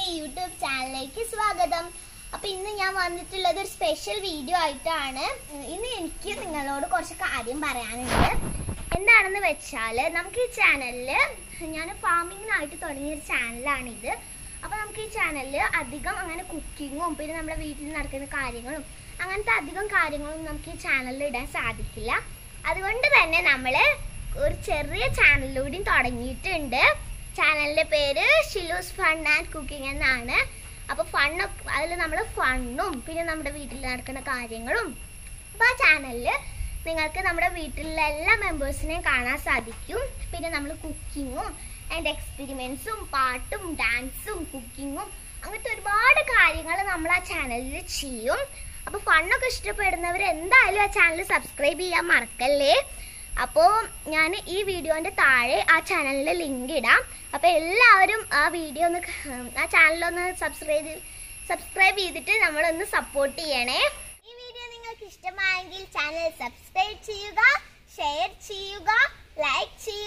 YouTube ചാനലിലേക്ക് സ്വാഗതം അപ്പൊ ഇന്ന് ഞാൻ വന്നിട്ടുള്ളത് ഒരു സ്പെഷ്യൽ വീഡിയോ ആയിട്ടാണ് ഇന്ന് എനിക്ക് നിങ്ങളോട് കുറച്ച് കാര്യം പറയാനുണ്ട് എന്താണെന്ന് വെച്ചാൽ നമുക്ക് ഈ ചാനലില് ഞാൻ ഫാമിങ്ങിനായിട്ട് തുടങ്ങിയ ഒരു ചാനലാണിത് അപ്പൊ നമുക്ക് ഈ ചാനലിൽ അധികം അങ്ങനെ കുക്കിങ്ങും പിന്നെ നമ്മുടെ വീട്ടിൽ നടക്കുന്ന കാര്യങ്ങളും അങ്ങനത്തെ അധികം കാര്യങ്ങളും നമുക്ക് ഈ ചാനലിൽ ഇടാൻ സാധിക്കില്ല അതുകൊണ്ട് തന്നെ നമ്മള് ഒരു ചെറിയ ചാനലിലൂടെയും തുടങ്ങിയിട്ടുണ്ട് ചാനലിന്റെ പേര് ഷിലൂസ് ഫൺ ആൻഡ് കുക്കിംഗ് എന്നാണ് അപ്പൊ ഫണ്ണ് അതിൽ നമ്മൾ ഫണ്ണും പിന്നെ നമ്മുടെ വീട്ടിൽ നടക്കുന്ന കാര്യങ്ങളും അപ്പൊ ആ ചാനലിൽ നിങ്ങൾക്ക് നമ്മുടെ വീട്ടിലുള്ള എല്ലാ മെമ്പേഴ്സിനെയും കാണാൻ സാധിക്കും പിന്നെ നമ്മൾ കുക്കിങ്ങും അതിൻ്റെ എക്സ്പെരിമെൻസും പാട്ടും ഡാൻസും കുക്കിങ്ങും അങ്ങനത്തെ ഒരുപാട് കാര്യങ്ങൾ നമ്മൾ ആ ചാനലിൽ ചെയ്യും അപ്പോൾ ഫണ്ണൊക്കെ ഇഷ്ടപ്പെടുന്നവർ എന്തായാലും ആ ചാനൽ സബ്സ്ക്രൈബ് ചെയ്യാൻ മറക്കല്ലേ അപ്പോൾ ഞാൻ ഈ വീഡിയോൻ്റെ താഴെ ആ ചാനലിൻ്റെ ലിങ്ക് ഇടാം അപ്പോൾ എല്ലാവരും ആ വീഡിയോ ഒന്ന് ക- ആ ചാനലൊന്ന് സബ്സ്ക്രൈബ് സബ്സ്ക്രൈബ് ചെയ്തിട്ട് നമ്മളൊന്ന് സപ്പോർട്ട് ചെയ്യണേ ഈ വീഡിയോ നിങ്ങൾക്ക് ഇഷ്ടമായെങ്കിൽ ചാനൽ സബ്സ്ക്രൈബ് ചെയ്യുക ഷെയർ ചെയ്യുക ലൈക്ക് ചെയ്യുക